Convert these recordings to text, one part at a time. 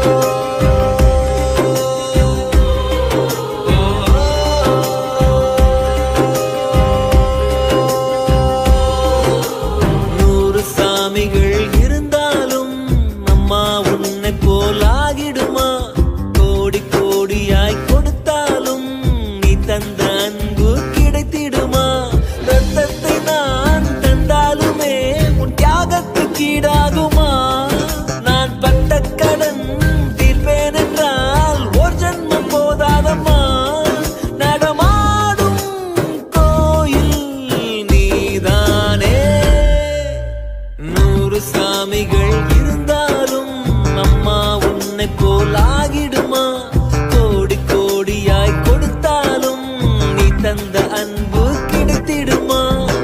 நூறு சாமிகள் இருந்தாலும் அம்மா உன்னை போலாகிடுமா கோடி கோடியாய் கொடுத்தாலும் நீ தந்த அன்பு கிடைத்திடுமா ரத்தத்தை நான் தந்தாலுமே உன் தியாகத்துக்கு ஈடாகுமா நான் பட்ட கடன் தீர்ப்பேன் என்றால் ஒரு ஜன்மம் போதாதம்மா நடமாடும் கோயில் நீதானே நூறு சாமிகள் இருந்தாலும் அம்மா உன்னை போலாகிடுமா கோடி கோடியாய் கொடுத்தாலும் நீ தந்த அன்பு கிடைத்திடுமா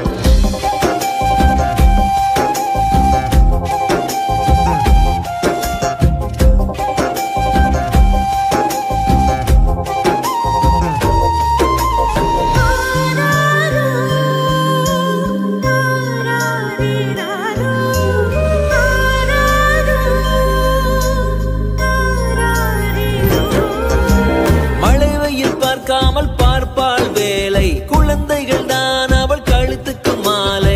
மழை வெயில் பார்க்காமல் பார்ப்பாள் வேலை குழந்தைகள் தான் அவள் கழுத்துக்கு மாலை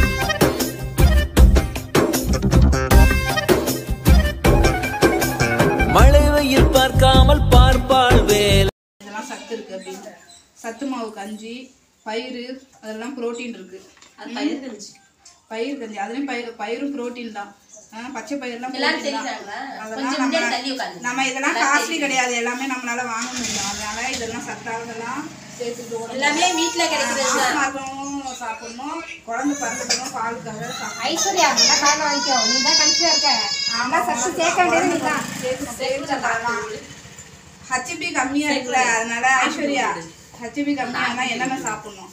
மழை வெயில் பார்க்காமல் பார்ப்பாள் வேலை இதெல்லாம் சத்து இருக்கு அப்படின்னு சத்து மாவு கஞ்சி பயிறு அதெல்லாம் புரோட்டீன் இருக்கு அது பயிர் கஞ்சி பயிர் கஞ்சி அதுலயும் பயிர் பயிரும் புரோட்டீன் தான் ஆ, பச்சை பயிரெல்லாம் எல்லாரும் protein தான். தெரியுறாங்களா? அதெல்லாம் கொஞ்சம் நம்ம முன்னாடி தள்ளி உட்காருங்க. நம்ம இதெல்லாம் காஸ்ட்லி கிடையாது எல்லாமே நம்மளால வாங்க முடியும் அதனால இதெல்லாம் சத்தானதெல்லாம் சேர்த்துட்டு எல்லாமே வீட்ல கிடைக்கிறது தான். மாசமாகவும் சாப்பிடணும் குழந்தை பிறந்துக்கணும் பாலுக்காக சாப்பிடணும் ஐஸ்வர்யா நல்லா காலை வாங்கிக்கோ நீ தான் கன்சியா இருக்க ஆமா சத்து சேர்க்க வேண்டியது நீ தான் சேர்த்து சேர்த்து ஹச்பி கம்மியா இருக்குல்ல அதனால ஐஸ்வர்யா ஹச்பி கம்மியானா என்னென்ன சாப்பிடணும்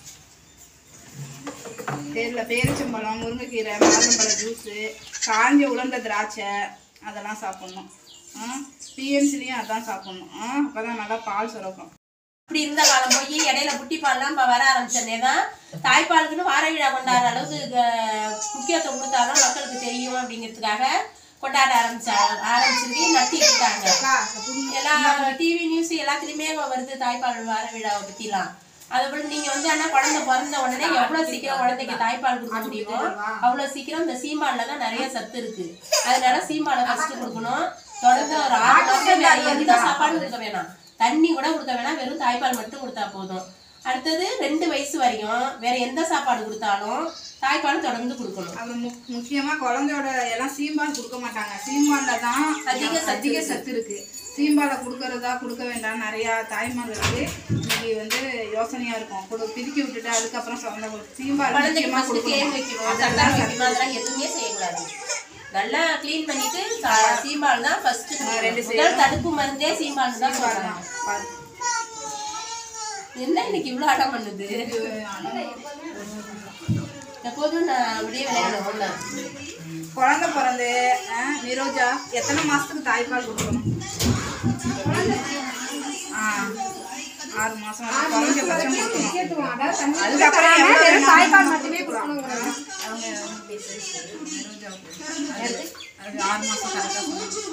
பேரில் பேரிச்சம்பழம் முருங்கைக்கீரை மாதுளம்பழ ஜூஸு காஞ்ச உலர்ந்த திராட்சை அதெல்லாம் சாப்பிடணும் பிஎன்சிலையும் அதான் சாப்பிடணும் அப்போ தான் நல்லா பால் சுரக்கும் இப்படி இருந்த காலம் போய் இடையில புட்டி பால்லாம் இப்ப வர ஆரம்பிச்சனே தான் தாய்ப்பாலுக்குன்னு வார விழா கொண்டாடுற அளவுக்கு அஹ், முக்கியத்துவம் கொடுத்தாலும் மக்களுக்கு தெரியும் அப்படிங்கிறதுக்காக கொண்டாட ஆரம்பிச்சா ஆரம்பிச்சிருக்கு நடத்திட்டு இருக்காங்க எல்லா டிவி நியூஸ் எல்லாத்துலயுமே வருது தாய்ப்பால் வார விழாவை பத்திலாம் அதுபோல நீங்க வந்து ஆனா குழந்தை பிறந்த உடனே எவ்வளவு சீக்கிரம் குழந்தைக்கு தாய்ப்பால் கொடுக்க முடியுமோ அவ்வளவு சீக்கிரம் இந்த சீம்பால்ல தான் நிறைய சத்து இருக்கு அதனால சீம்பாலை ஃபர்ஸ்ட் கொடுக்கணும் தொடர்ந்து ஒரு ஆறு மாசம் வேற எந்த சாப்பாடும் கொடுக்க வேணாம் தண்ணி கூட கொடுக்க வேணாம் வெறும் தாய்ப்பால் மட்டும் கொடுத்தா போதும் அடுத்தது ரெண்டு வயசு வரையும் வேற எந்த சாப்பாடு கொடுத்தாலும் தாய்ப்பால் தொடர்ந்து கொடுக்கணும் அது மு முக்கியமா குழந்தையோட எல்லாம் சீம்பால் கொடுக்க மாட்டாங்க சீம்பால்ல தான் அதிக சத்து அதிக சத்து இருக்கு சீம்பாலை கொடுக்கறதா கொடுக்க வேண்டாம் நிறைய தாய்மார்களுக்கு இன்னைக்கு வந்து யோசனையா இருக்கும் கொடு பிரிக்கி விட்டுட்டு அதுக்கப்புறம் சொந்த கொடுத்து சீம்பால் குழந்தைக்கு முக்கியமா ஃபர்ஸ்ட் தேன் வைக்கணும் சக்கரை வைக்கணும் அதெல்லாம் எதுவுமே செய்யக்கூடாது நல்லா க்ளீன் பண்ணிட்டு சா- சீம்பால் தான் ஃபர்ஸ்ட் ரெண்டு முதல் தடுப்பு மருந்தே சீம்பால் தான் சொல்றாங்க பால். என்ன இன்னைக்கு இவ்வளவு அடம் பண்ணுது எப்போதும் நான் அப்படியே விளையாடுவேன் குழந்தை பிறந்து ஆ, நிரோஜா எத்தனை மாசத்துக்கு தாய்ப்பால் கொடுக்கணும் ஆ, ஆறு மாசம் வரைக்கும் குறைஞ்சபட்சம் கொடுக்கணும் சேர்த்துவோம் அதாவது தண்ணி அதுக்கப்புறம் எவ்வளவு வெறும் வேணாலும் தாய்ப்பால் மட்டுமே கொடுக்கணுங்கிறாங்க அவங்க நிரோஜாவுக்கு. அது ஆறு மாசம் கரெக்டாக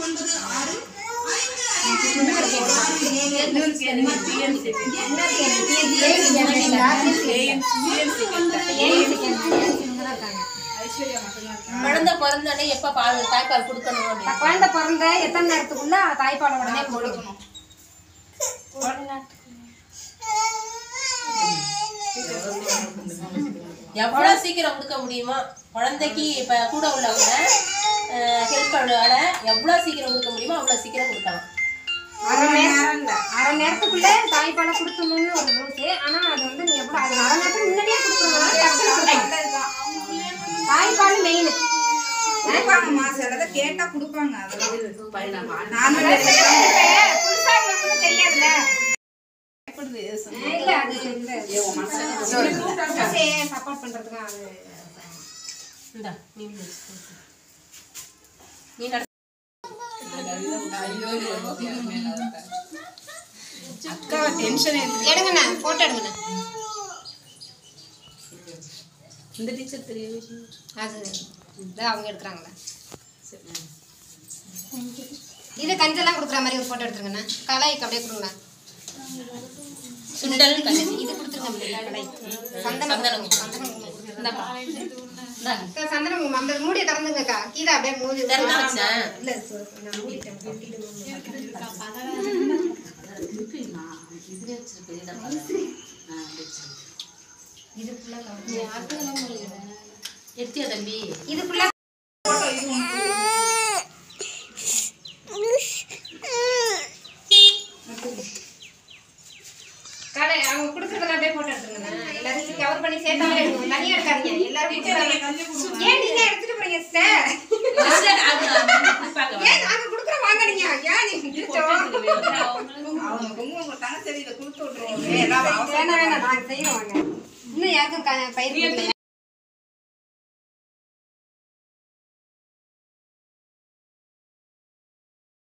ஐஸ்வர்யா மட்டும்தான் இருக்கா? குழந்தை பிறந்தோடனே எப்ப பால் தாய்ப்பால் கொடுக்கணும் அப்படின்னு குழந்தை பிறந்த எத்தனை நேரத்துக்குள்ள தாய்ப்பால் உடனே கொடுக்கணும் எவ்வளவு சீக்கிரம் கொடுக்க முடியுமோ குழந்தைக்கு இப்ப கூட உள்ளவங்க ஹெல்ப் பண்ணோட எவ்வளவு சீக்கிரம் கொடுக்க முடியுமோ அவ்வளவு சீக்கிரம் கொடுக்கலாம் அரை நேரம் நேரம் இல்ல. அரை நேரத்துக்குள்ள தாய்ப்பாலை கொடுக்கணும்னு ஒரு ரூல்ஸ் ஆனா அது வந்து நீ எவ்வளவு அது அரை நேரத்துக்கு முன்னாடியே கொடுக்கணும் டக்குனு கொடுக்கணும். நல்லதுதான். தாய்ப்பால் மெயின் கொடுப்பாங்கம்மா சிலதை கேட்டா கொடுப்பாங்க அதெல்லாம் நானும் புதுசா உள்ளவங்களுக்கு தெரியாதுல்ல பயப்படுது இல்ல அது சப்போர்ட் பண்றதுக்கு அது இந்தா நீ வச்சுக்கோ. நீ நட அக்கா டென்ஷன் ஏத்து எடுங்கண்ணா போட்டோ எடுங்கண்ணா இந்த டீச்சர் தெரியவே அது இதான் அவங்க எடுக்கிறாங்களா இது கஞ்செல்லாம் கொடுக்குற மாதிரி ஒரு போட்டோ எடுத்துருங்கண்ணா கலாய்க்கு அப்படியே கொடுங்க சுண்டல் கஞ்சி இது கொடுத்துருங்க கலாய் சந்தனம் சந்தனம். சந்தனம் இந்தாப்பா. இந்தாங்க. அக்கா, சந்தனம் உங்க அந்த மூடியை திறந்துங்கக்கா கீதா அப்படியே மூடி திறந்தா வச்சேன். இல்ல சு- நான் மூடிட்டேன் இது ஃபுல்லா எத்தியா தம்பி இது ஃபுல்லா கடை அவங்க கொடுக்குறதெல்லாம் அப்படியே போட்டோ எடுத்துருங்கண்ணா எல்லாரும் கவர் பண்ணி சேர்த்தாலே எடுக்கணும் தனியா எடுக்காதீங்க எல்லாரும் கொடுக்குறாங்க ஏன் நீங்க எடுத்துட்டு போறீங்க சார் ஏன் நாங்க கொடுக்குறோம் வாங்க நீங்க ஏன் நீங்க கிழிச்சோம்? அவங்க குங்குமம் கொடுத்தாங்க சரி இதை கொடுத்து விட்டுருவோம் எல்லாம் அவசரம் வேணாம் வேணாம் நாங்க செய்யறோம் வாங்க இன்னும் யாருக்கும் க- பயிர் கொடுக்கல